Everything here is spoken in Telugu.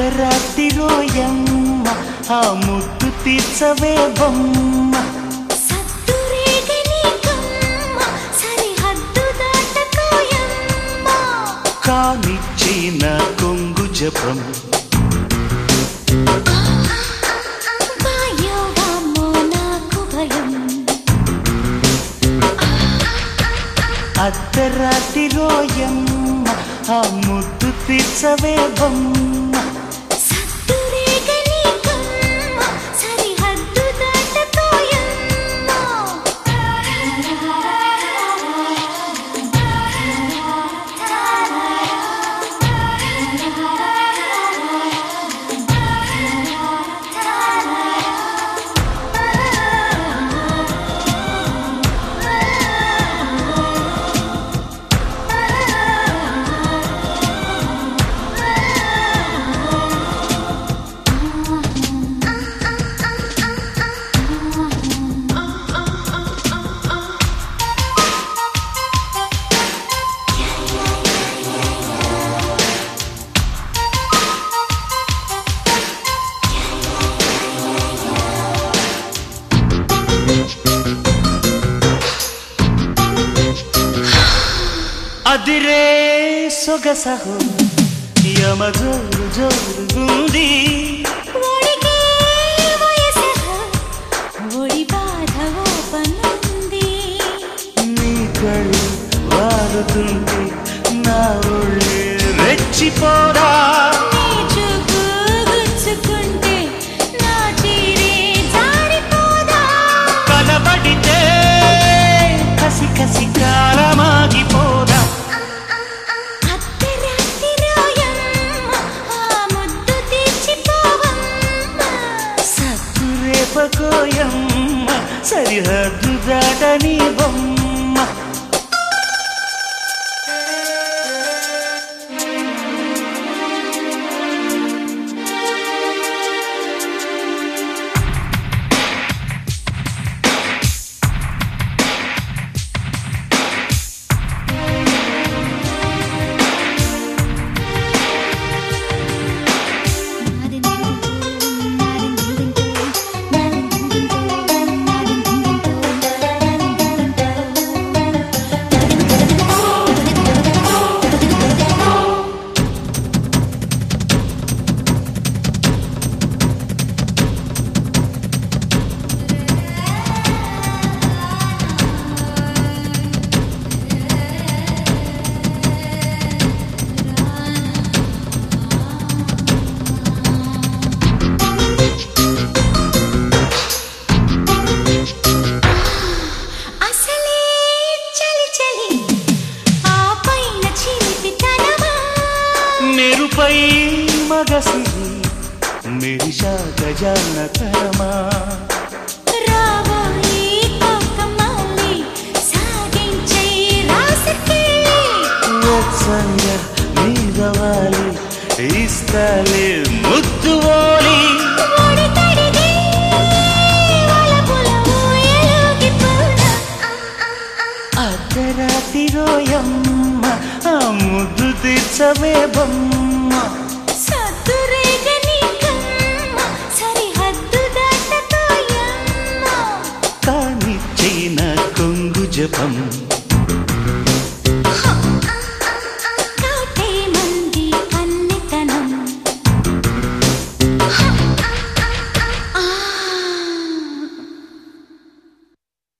అర్ధరాత్రి రోయమ్మ ఆ ముద్దు తీర్చవే బొమ్మ సత్తురేగని కమ్మ సరిహద్దు దాటకోయమ్మ కానిచ్చిన కొంగు జపం వాయోవామో నాకు భయం అర్ధరాత్రి రోయమ్మ ఆ ముద్దు తీర్చవే బొమ్మ సత్తురేగని కమ్మ సరిహద్దు అదిరే సొగసహు యమజోరు జోరుగుంది ఒడిగే వయసహ ఒడి బాధ ఓపనుంది నీ కళ్ళు వారుతుంటే నా ఒళ్ళే రెచ్చిపోరా నీ చూపు గుచ్చుకుంటే నా చీరే జారిపోదా కలబడితే కసి కసి కాలమాగిపోదా అర్ధరాత్రి రోయమ్మ ఆ ముద్దు తీర్చిపోవమ్మ సత్తురేపకోయమ్మ సరిహద్దు దాటని బొమ్మ అసలే చలి చలి ఆ పైన చిలిపితనమా మెరుపై మగసిరి మెరిశాక జానతరమా రాబోయి కోకమల్లి సాగించే రాసకెళ్ళి వెచ్చంగా మీదవాలి ఇస్తాలే ముద్దు ఓలి ఒడి తడిగి వలపుల ఊయలుగిపోనా అర్ధరాత్రి రోయమ్మ ఆ ముద్దు తీర్చవే బొమ్మ సద్దురేగని కమ్మ సరిహద్దు దాటకోయమ్మ కానిచ్చిన కొంగు జపం